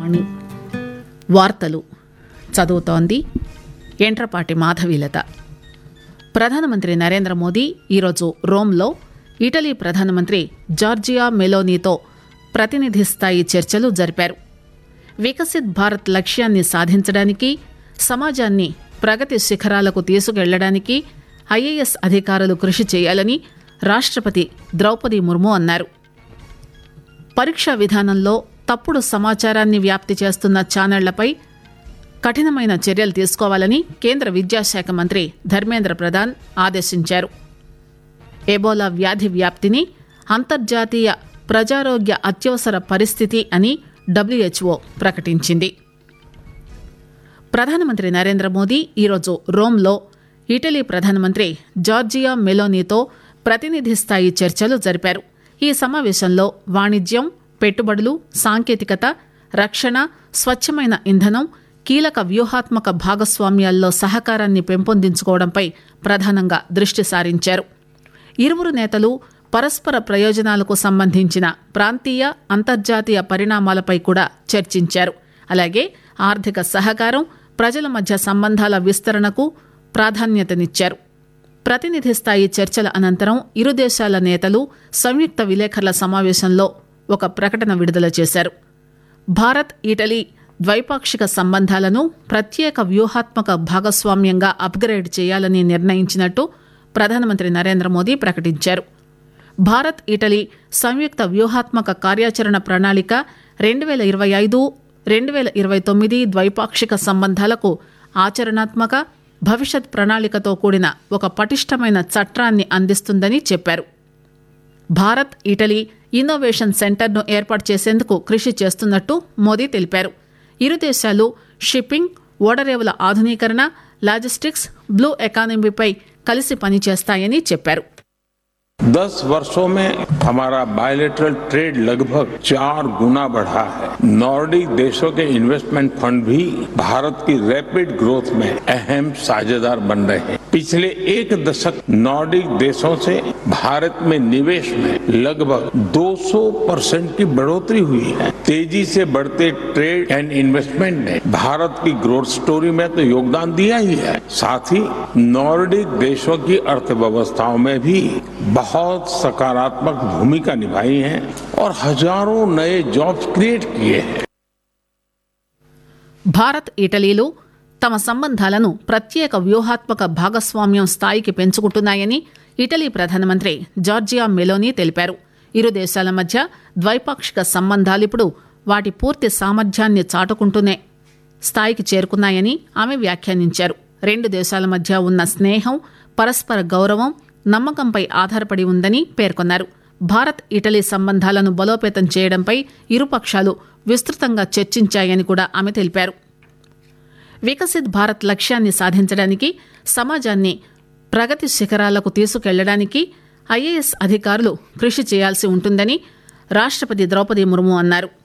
ఆకాశవాణి వార్తలు చదువుతోంది ఎంట్రపాటి మాధవీలత ప్రధానమంత్రి నరేంద్ర మోదీ ఈరోజు రోమ్లో ఇటలీ ప్రధానమంత్రి జార్జియా మెలోనీతో ప్రతినిధి స్థాయి చర్చలు జరిపారు వికసిత్ భారత్ లక్ష్యాన్ని సాధించడానికి సమాజాన్ని ప్రగతి శిఖరాలకు తీసుకెళ్లడానికి ఐఏఎస్ అధికారులు కృషి చేయాలని రాష్ట్రపతి ద్రౌపది ముర్ము అన్నారు పరీక్షా విధానంలో తప్పుడు సమాచారాన్ని వ్యాప్తి చేస్తున్న ఛానళ్లపై కఠినమైన చర్యలు తీసుకోవాలని కేంద్ర విద్యాశాఖ మంత్రి ధర్మేంద్ర ప్రధాన్ ఆదేశించారు ఎబోలా వ్యాధి వ్యాప్తిని అంతర్జాతీయ ప్రజారోగ్య అత్యవసర పరిస్థితి అని డబ్ల్యూహెచ్ఓ ప్రకటించింది ప్రధానమంత్రి నరేంద్ర మోదీ ఈరోజు రోమ్లో ఇటలీ ప్రధానమంత్రి జార్జియా మెలోనీతో ప్రతినిధి స్థాయి చర్చలు జరిపారు ఈ సమావేశంలో వాణిజ్యం పెట్టుబడులు సాంకేతికత రక్షణ స్వచ్ఛమైన ఇంధనం కీలక వ్యూహాత్మక భాగస్వామ్యాల్లో సహకారాన్ని పెంపొందించుకోవడంపై ప్రధానంగా దృష్టి సారించారు ఇరువురు నేతలు పరస్పర ప్రయోజనాలకు సంబంధించిన ప్రాంతీయ అంతర్జాతీయ పరిణామాలపై కూడా చర్చించారు అలాగే ఆర్థిక సహకారం ప్రజల మధ్య సంబంధాల విస్తరణకు ప్రాధాన్యతనిచ్చారు ప్రతినిధి స్థాయి చర్చల అనంతరం ఇరు దేశాల నేతలు సంయుక్త విలేకరుల సమావేశంలో ఒక ప్రకటన విడుదల చేశారు భారత్ ఇటలీ ద్వైపాక్షిక సంబంధాలను ప్రత్యేక వ్యూహాత్మక భాగస్వామ్యంగా అప్గ్రేడ్ చేయాలని నిర్ణయించినట్టు ప్రధానమంత్రి నరేంద్ర మోదీ ప్రకటించారు భారత్ ఇటలీ సంయుక్త వ్యూహాత్మక కార్యాచరణ ప్రణాళిక రెండు వేల ఇరవై ఐదు రెండు వేల ఇరవై తొమ్మిది ద్వైపాక్షిక సంబంధాలకు ఆచరణాత్మక భవిష్యత్ ప్రణాళికతో కూడిన ఒక పటిష్టమైన చట్టాన్ని అందిస్తుందని చెప్పారు భారత్ ఇటలీ ఇన్నోవేషన్ సెంటర్ను ఏర్పాటు చేసేందుకు కృషి చేస్తున్నట్టు మోదీ తెలిపారు ఇరు దేశాలు షిప్పింగ్ ఓడరేవుల ఆధునీకరణ లాజిస్టిక్స్ బ్లూ ఎకానమీపై కలిసి పనిచేస్తాయని చెప్పారు दस वर्षों में हमारा बायोलेटरल ट्रेड लगभग चार गुना बढ़ा है नॉर्डिक देशों के इन्वेस्टमेंट फंड भी भारत की रैपिड ग्रोथ में अहम साझेदार बन रहे हैं पिछले एक दशक नॉर्डिक देशों से भारत में निवेश में लगभग 200 परसेंट की बढ़ोतरी हुई है तेजी से बढ़ते ट्रेड एंड इन्वेस्टमेंट ने भारत की ग्रोथ स्टोरी में तो योगदान दिया ही है साथ ही नॉर्डिक देशों की अर्थव्यवस्थाओं में भी बहुत सकारात्मक भूमिका निभाई है और हजारों नए जॉब्स क्रिएट किए हैं భారత్ ఇటలీలు తమ సంబంధాలను ప్రత్యేక వ్యూహాత్మక భాగస్వామ్యం స్థాయికి పెంచుకుంటున్నాయని ఇటలీ ప్రధానమంత్రి జార్జియా మెలోనీ తెలిపారు ఇరు దేశాల మధ్య ద్వైపాక్షిక సంబంధాలిప్పుడు వాటి పూర్తి సామర్థ్యాన్ని చాటుకుంటూనే స్థాయికి చేరుకున్నాయని ఆమె వ్యాఖ్యానించారు రెండు దేశాల మధ్య ఉన్న స్నేహం పరస్పర గౌరవం నమ్మకంపై ఆధారపడి ఉందని పేర్కొన్నారు భారత్ ఇటలీ సంబంధాలను బలోపేతం చేయడంపై ఇరుపక్షాలు విస్తృతంగా చర్చించాయని కూడా ఆమె తెలిపారు వికసిత్ భారత్ లక్ష్యాన్ని సాధించడానికి సమాజాన్ని ప్రగతి శిఖరాలకు తీసుకెళ్లడానికి ఐఏఎస్ అధికారులు కృషి చేయాల్సి ఉంటుందని రాష్ట్రపతి ద్రౌపది ముర్ము అన్నారు